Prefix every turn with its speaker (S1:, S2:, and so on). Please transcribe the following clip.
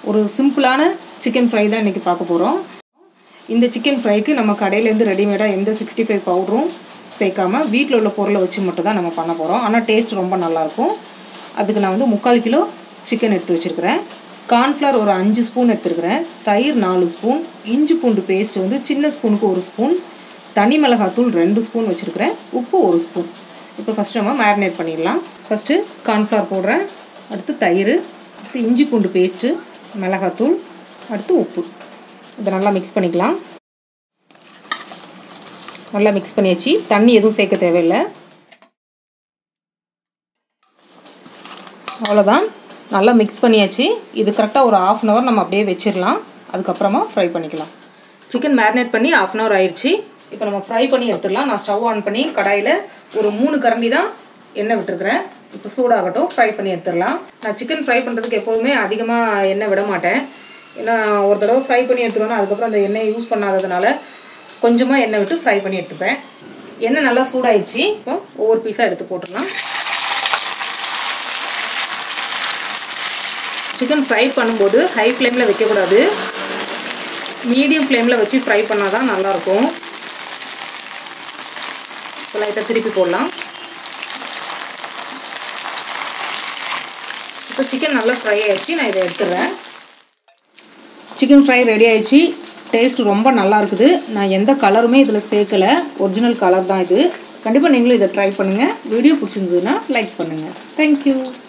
S1: ஒரு சிம்பிளான chicken fry தான் இன்றைக்கி பார்க்க போகிறோம் இந்த சிக்கன் ஃப்ரைக்கு நம்ம கடையிலேருந்து ரெடிமேடாக எந்த சிக்ஸ்டி ஃபைவ் பவுடரும் சேர்க்காம வீட்டில் உள்ள பொருளை வச்சு மட்டும் தான் நம்ம பண்ண போகிறோம் ஆனால் டேஸ்ட் ரொம்ப நல்லாயிருக்கும் அதுக்கு நான் வந்து முக்கால் கிலோ சிக்கன் எடுத்து வச்சுருக்கிறேன் கார்ன்ஃப்ளவர் ஒரு அஞ்சு ஸ்பூன் எடுத்துருக்கிறேன் தயிர் நாலு ஸ்பூன் இஞ்சி பூண்டு பேஸ்ட் வந்து சின்ன ஸ்பூனுக்கு ஒரு ஸ்பூன் தனி மிளகாத்தூள் ரெண்டு ஸ்பூன் வச்சுருக்கிறேன் உப்பு ஒரு ஸ்பூன் இப்போ ஃபஸ்ட்டு நம்ம மேரினேட் பண்ணிடலாம் ஃபஸ்ட்டு கார்ன்ஃப்ளவர் போடுறேன் அடுத்து தயிர் அடுத்து இஞ்சி பூண்டு பேஸ்ட்டு மிளகாத்தூள் அடுத்து உப்பு இதை நல்லா மிக்ஸ் பண்ணிக்கலாம் நல்லா மிக்ஸ் பண்ணியாச்சு தண்ணி எதுவும் சேர்க்க தேவையில்லை அவ்வளோதான் நல்லா மிக்ஸ் பண்ணியாச்சு இது கரெக்டாக ஒரு ஆஃப் அன் ஹவர் நம்ம அப்படியே வச்சிடலாம் அதுக்கப்புறமா ஃப்ரை பண்ணிக்கலாம் சிக்கன் மேரினேட் பண்ணி ஆஃப் அன் ஹவர் ஆயிடுச்சு இப்போ நம்ம ஃப்ரை பண்ணி எடுத்துடலாம் நான் ஸ்டவ் ஆன் பண்ணி கடாயில் ஒரு மூணு கரண்டி தான் எண்ணெய் விட்டுருக்குறேன் இப்போ சூடாகட்டும் ஃப்ரை பண்ணி எடுத்துடலாம் நான் சிக்கன் ஃப்ரை பண்ணுறதுக்கு எப்போதுமே அதிகமாக எண்ணெய் விட மாட்டேன் ஏன்னா ஒரு தடவை ஃப்ரை பண்ணி எடுத்துருவோன்னா அதுக்கப்புறம் அந்த எண்ணெய் யூஸ் பண்ணாததுனால கொஞ்சமாக எண்ணெய் விட்டு ஃப்ரை பண்ணி எடுத்துப்பேன் எண்ணெய் நல்லா சூடாயிடுச்சு இப்போ ஒவ்வொரு பீஸாக எடுத்து போட்டுடலாம் சிக்கன் ஃப்ரை பண்ணும்போது ஹை ஃப்ளேமில் வைக்கக்கூடாது மீடியம் ஃப்ளேமில் வச்சு ஃப்ரை பண்ணால் தான் நல்லாயிருக்கும் இப்போ லைட்டாக திருப்பி போடலாம் இப்போ சிக்கன் நல்லா ஃப்ரை ஆயிடுச்சு நான் இதை எடுத்துடுறேன் சிக்கன் ஃப்ரை ரெடி ஆயிடுச்சு டேஸ்ட் ரொம்ப நல்லா இருக்குது நான் எந்த கலருமே இதில் சேர்க்கலை ஒரிஜினல் கலர் தான் இது கண்டிப்பாக நீங்களும் இதை ட்ரை பண்ணுங்கள் வீடியோ பிடிச்சிருந்ததுன்னா லைக் பண்ணுங்கள் தேங்க்யூ